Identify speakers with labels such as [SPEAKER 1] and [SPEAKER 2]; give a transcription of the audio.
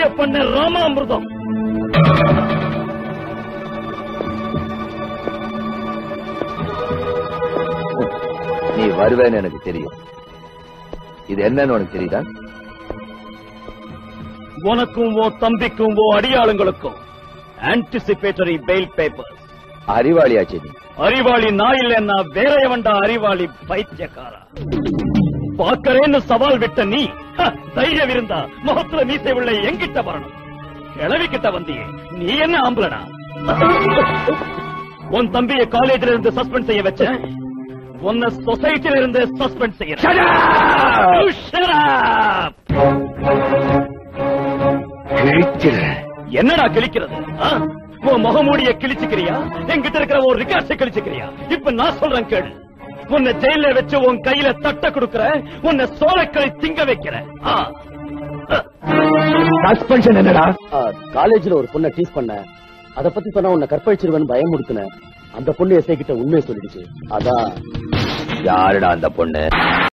[SPEAKER 1] பெரிய பண்ண ராமாமிர்தம்
[SPEAKER 2] நீ வருவேன்னு எனக்கு தெரியும் இது என்னன்னு உனக்கு தெரியுதா
[SPEAKER 1] உனக்கும் ஓ தம்பிக்கும் ஓ அடியாளுங்களுக்கும் ஆன்டிசிபேட்டரி பெயில் பேப்பர்
[SPEAKER 2] அறிவாளியாச்சே நீ
[SPEAKER 1] அறிவாளி நான் இல்லைன்னா வேற எவன்டா அறிவாளி பைத்தியக்காரா பாக்கறேன்னு சவால் விட்ட நீ ஹ, தைரியம் இருந்தா முகத்துல மீசை உள்ள எங்கிட்ட வரணும் கிளவி கிட்ட வந்தியே நீ என்ன ஆம்பளனா உன் தம்பிய காலேஜ்ல இருந்து சஸ்பெண்ட் செய்ய வச்ச உன்னை சொசைட்டில இருந்து சஸ்பெண்ட் செய்ய என்னடா கிழிக்கிறது ஆ? உன் முகமூடிய கிழிச்சுக்கிறியா என்கிட்ட இருக்கிற ஒரு ரிகார்ட்ஸை கிழிச்சுக்கிறியா இப்ப நான் சொல்றேன் கேளு உன்னை ஜெயில வச்சு உன் கையில தட்ட கொடுக்கற உன்னை சோளக்களை திங்க வைக்கிற ஆ.
[SPEAKER 3] சஸ்பென்ஷன் என்னடா
[SPEAKER 4] காலேஜ்ல ஒரு பொண்ணை டீஸ் பண்ண அத பத்தி சொன்னா உன்னை கற்பழிச்சிருவேன் பயமுறுத்தின அந்த பொண்ணு எஸ்ஐ கிட்ட உண்மையை சொல்லிடுச்சு அதான்
[SPEAKER 2] யாருடா அந்த பொண்ணு